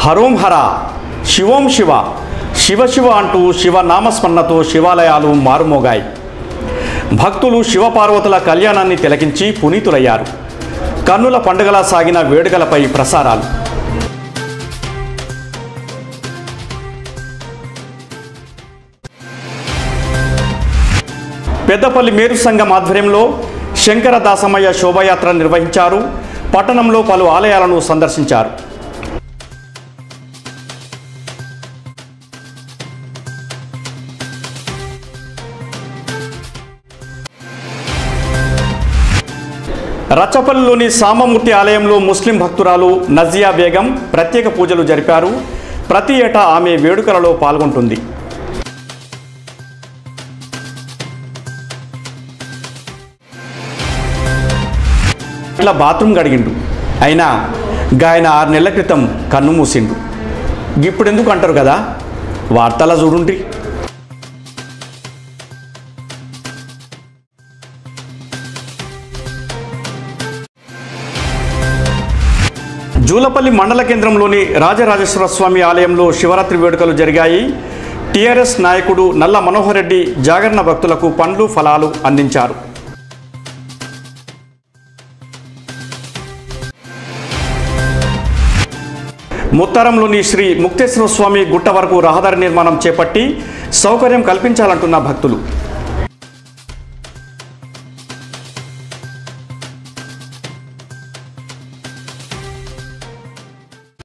హరోం హర శివోం శివ శివ శివ అంటూ శివనామస్మరణతో శివాలయాలు మారుమోగాయి భక్తులు శివపార్వతుల కళ్యాణాన్ని తిలకించి పునీతులయ్యారు కన్నుల పండుగలా సాగిన వేడుకలపై ప్రసారాలు పెద్దపల్లి మేరు సంఘం ఆధ్వర్యంలో శంకర దాసమయ్య శోభయాత్ర నిర్వహించారు పట్టణంలో పలు ఆలయాలను సందర్శించారు రచ్చపల్లిలోని సామమూర్తి ఆలయంలో ముస్లిం భక్తురాలు నజియా బేగం ప్రత్యేక పూజలు జరిపారు ప్రతి ఏటా ఆమె వేడుకలలో పాల్గొంటుంది ఇట్లా బాత్రూమ్ గడిగిండు అయినా గాయన ఆరు నెలల క్రితం కన్ను మూసిండు ఇప్పుడు ఎందుకు అంటారు కదా వార్తలా చూడుండ్రి జూలపల్లి మండల కేంద్రంలోని రాజరాజేశ్వర స్వామి ఆలయంలో శివరాత్రి వేడుకలు జరిగాయి టీఆర్ఎస్ నాయకుడు నల్ల మనోహర్ రెడ్డి జాగరణ భక్తులకు పండ్లు ఫలాలు అందించారు ముత్తారంలోని శ్రీ ముక్తేశ్వర స్వామి గుట్ట వరకు రహదారి నిర్మాణం చేపట్టి సౌకర్యం కల్పించాలంటున్న భక్తులు